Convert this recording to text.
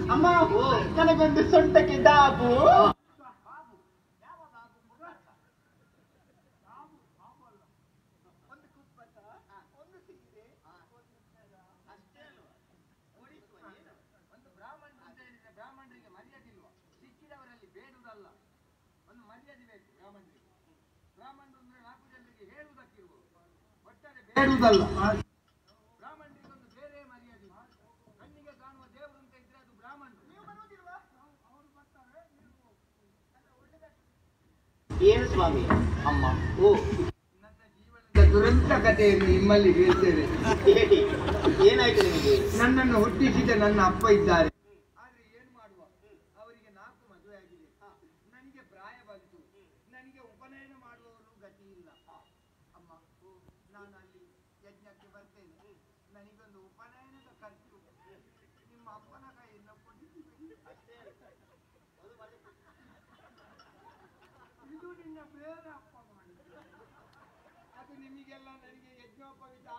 ಅಮ್ಮ ನನಗೊಂದು ಸೊಂಟಕ್ಕೆ ಡಾಬು ಒಂದು ಕುಪ್ಪಸ, ಒಂದು ಸೀರೆ, ಒಂದು ಸರ. ಅಷ್ಟೇ ಅಲ್ವಾ? ಓಡಿಸುವ ಏನು? ಒಂದು ಬ್ರಾಹ್ಮಣರು ಅಂತ ಹೇಳಿದ್ರೆ ಬ್ರಾಹ್ಮಣರಿಗೆ ಮರ್ಯಾದೆ ಇಲ್ವಾ ಸಿಕ್ಕಿದವರಲ್ಲಿ ಬೇಡುವುದಲ್ಲ ಒಂದು ಮರ್ಯಾದೆ ಬೇಕು ಬ್ರಾಹ್ಮಣರಿಗೆ ಬ್ರಾಹ್ಮಣರು ಅಂದ್ರೆ ನಾಲ್ಕು ಜನರಿಗೆ ಹೇಳುವುದಕ್ಕಿರುವುದು ಒಟ್ಟಾರೆ ಬೇಡುವುದಲ್ಲ ಬ್ರಾಹ್ಮಣರಿಗೆ ಒಂದು ಬೇರೆ ಮರ್ಯಾದೆ ಇದೆ. ಕಣ್ಣಿಗೆ ಕಾಣುವ ದೇವರು ಅಂತ ಇದ್ರೆ ಅದು ಬ್ರಾಹ್ಮಣರು ನೀವು ಬರುವುದಿಲ್ವಾ? ಏನು ಸ್ವಾಮಿ ಅಮ್ಮ ಓ ನನ್ನ ಜೀವನದ ದುರಂತ ಕಥೆಯನ್ನು ನಿಮ್ಮಲ್ಲಿ ಹೇಳ್ತೇವೆ ಹೇಳಿ ಏನಾಯ್ತು ನಿಮಗೆ ನನ್ನನ್ನು ಹುಟ್ಟಿಸಿದ ನನ್ನ ಅಪ್ಪ ಇದ್ದಾರೆ ಆದ್ರೆ ಏನು ಮಾಡುವ ಅವರಿಗೆ ನಾಲ್ಕು ಮದುವೆ ಆಗಿದೆ ನನಗೆ ಪ್ರಾಯ ಬಂತು ನನಗೆ ಉಪನಯನ ಮಾಡುವವರು ಗತಿ ಇಲ್ಲ ಅಮ್ಮ ನಾನು ಅಲ್ಲಿ ಯಜ್ಞಕ್ಕೆ ಬರ್ತೇನೆ ನನಗೊಂದು ಉಪನಯನದ ಖರ್ಚು ನಿಮ್ಮ ಅಪ್ಪನ ಕೈಯಿಂದ ಕೊಟ್ಟಿದ್ದೀವಿ ಇದು ನಿನ್ನ ಬೇರೆ ಅಪ್ಪ ಮಾಡಿದ್ದು ಅದು ನಿಮಗೆಲ್ಲ ನನಗೆ ಯಜ್ಞೋಪವಿತ